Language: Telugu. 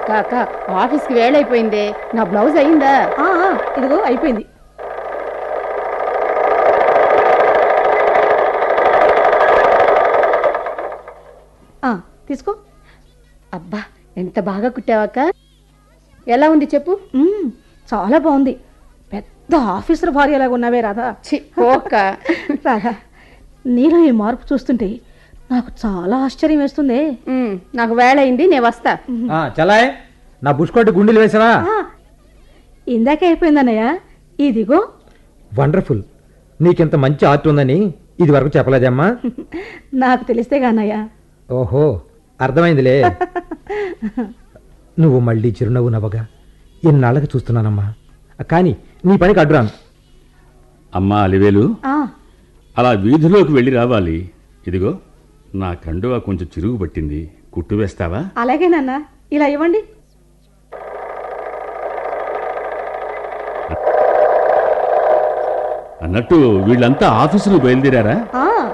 అక్క అక్క ఆఫీస్కి వేళైపోయిందే నా బ్లౌజ్ అయిందా ఆ, ఆ, ఇదిగో అయిపోయింది ఆ, తీసుకో అబ్బా ఎంత బాగా కుట్టావక్క ఎలా ఉంది చెప్పు మ్మ్, చాలా బాగుంది పెద్ద ఆఫీసర్ భార్య లాగా ఉన్నావే రాధా చి పోక్క రాధా నీలో ఈ మార్పు చూస్తుంటే నాకు చాలా ఆశ్చర్యం వేస్తుంది ఉమ్, నాకు వేళయింది నేను వస్తా ఆ, చలాయ్ నా బుష్కోటి గుండెలు వేసావా ఆ, ఇందాకే అయిపోయిందన్నయ్య ఇదిగో వండర్ఫుల్ నీకింత మంచి ఆర్ట్ ఉందని ఇది వరకు చెప్పలేదమ్మా నాకు తెలిస్తే కానయ్య ఓహో అర్థమైందిలే నువ్వు మళ్ళీ చిరునవ్వు నవ్వగా ఎన్నాళ్ళకి చూస్తున్నానమ్మా కానీ నీ పనికి అడ్డురాను అమ్మా అలివేలు ఆ, అలా వీధిలోకి వెళ్ళి రావాలి ఇదిగో నా కండువా కొంచెం చిరుగు పట్టింది కుట్టు వేస్తావా అలాగే నాన్న ఇలా ఇవ్వండి అన్నట్టు వీళ్ళంతా ఆఫీసులు బయలుదేరారా ఆ